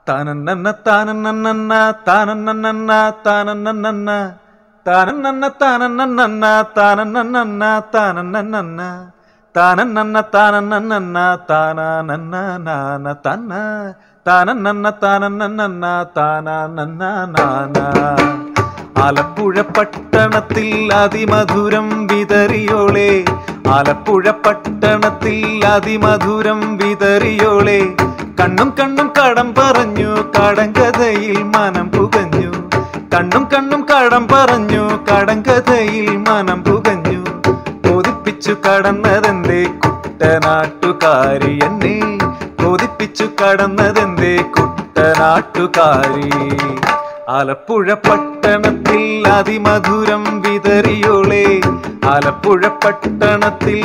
താനന്നന്ന താനന്നന്ന താനന്നന്ന താനന്നന്ന താനന്നന്ന താനന്നന്ന താനന്നന്ന താനന്നന്ന താനന്നന്ന താനന്നന്ന താനന്നന്ന നാന തന്ന താനന്നന്ന താനന്നന്ന താനന്നന്ന നാന ആലപ്പുഴ പട്ടണത്തിൽ അതിമധുരം വിതറിയോളെ ആലപ്പുഴ പട്ടണത്തിൽ അതിമധുരം വിതറിയോളെ കണ്ണും കണ്ണും കടം പറഞ്ഞു കടങ്കഥയിൽ മനം പുകഞ്ഞു കണ്ണും കണ്ണും കടം പറഞ്ഞു കടങ്കഥയിൽ മനം പുകഞ്ഞു കൊതിപ്പിച്ചു കടന്നതെന്തേ കുട്ടനാട്ടുകാരി എന്നെ കൊതിപ്പിച്ചു കടന്നതെന്തേ കുട്ടനാട്ടുകാരി ആലപ്പുഴ പട്ടണത്തിൽ അതിമധുരം വിതറിയോളെ ആലപ്പുഴ പട്ടണത്തിൽ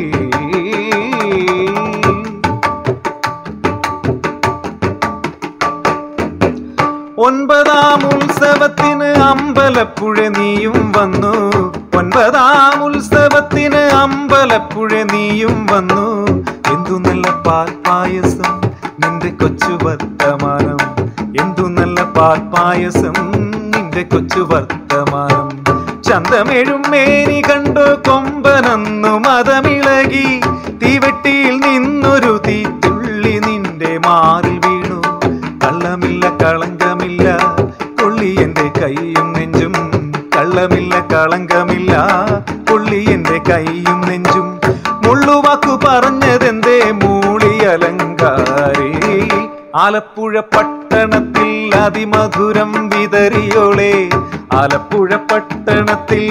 ഒൻപതാം ഉത്സവത്തിന് അമ്പലപ്പുഴ നീയും വന്നു ഒൻപതാം ഉത്സവത്തിന് അമ്പലപ്പുഴ നീയും വന്നു എന്തു നല്ല പാൽപായസം നിന്റെ കൊച്ചു വർത്തമാനം എന്തു നല്ല പാൽപായസം നിന്റെ കൊച്ചു വർത്തമാനം ചന്തമെഴും മേനി കണ്ടു കൊമ്പനന്നു മതമിളകി തീവെട്ടിയിൽ നിന്നൊരു തീത്തുള്ളി നിന്റെ മാറിൽ വീണു കള്ളമില്ല കളങ്കമില്ല കൊള്ളി എന്റെ കൈയും നെഞ്ചും കള്ളമില്ല കളങ്കമില്ല കൊള്ളി എന്റെ കൈയും നെഞ്ചും മുള്ളുവാക്കു പറഞ്ഞതെന്തേ മൂളി അലങ്കാരി ആലപ്പുഴ പട്ടണത്തിൽ അതിമധുരം വിതറിയോളെ ആലപ്പുഴ പട്ടണത്തിൽ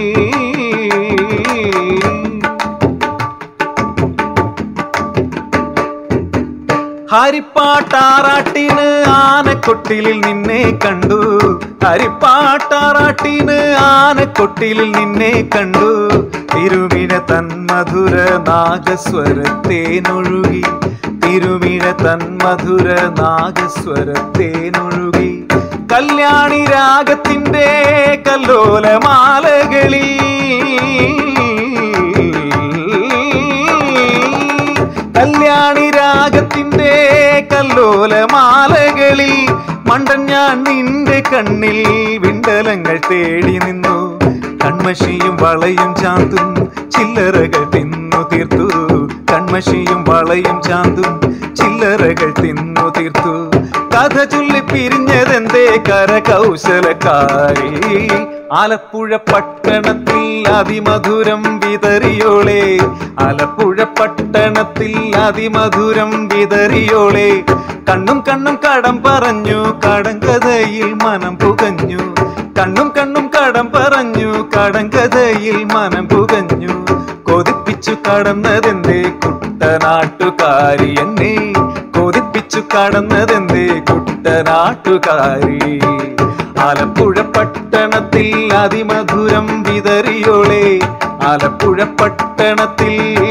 ഹരിപ്പാട്ടാറാട്ടിന് ആനക്കൊട്ടിലിൽ നിന്നെ കണ്ടു ഹരിപ്പാട്ടാറാട്ടിന് ആനക്കൊട്ടിലിൽ നിന്നെ കണ്ടു തിരുമിഴ തന്മധുര നാഗസ്വരത്തേനൊഴുകി തിരുമിഴ തന്മധുര നാഗസ്വരത്തേനൊഴുകി കല്യാണി രാഗത്തിന്റെ കല്ലോലമാലകളിൽ കല്യാണി രാഗത്തിന്റെ കല്ലോലമാലകളിൽ മണ്ടൻ ഞാൻ നിന്റെ കണ്ണിൽ വിണ്ടലങ്ങൾ തേടി നിന്നു കൺമഷിയും വളയും ചാന്തും ചില്ലറകൾ തിന്നു തീർത്തു കൺമഷിയും വളയും ചാന്തും ചില്ലറകൾ തിന്നു തീർത്തു കഥ ചൊല്ലി പിരിഞ്ഞതെന്തേ കരകൗശലക്കാരി ആലപ്പുഴ പട്ടണത്തിൽ അതിമധുരം വിതറിയോളെ ആലപ്പുഴ പട്ടണത്തിൽ അതിമധുരം വിതറിയോളെ കണ്ണും കണ്ണും കടം പറഞ്ഞു കടങ്കഥയിൽ മനം പുകഞ്ഞു കണ്ണും കണ്ണും കടം പറഞ്ഞു കടങ്കഥയിൽ മനം പുകഞ്ഞു കൊതിപ്പിച്ചു കടന്നതെന്തേ കുട്ടനാട്ടുകാരി എന്നെ കൊതിപ്പിച്ചു കടന്നതെന്തേ കുട്ടനാട്ടുകാരി ആലപ്പുഴ പട്ടണത്തിൽ അതിമധുരം വിതറിയോളെ ആലപ്പുഴ പട്ടണത്തിൽ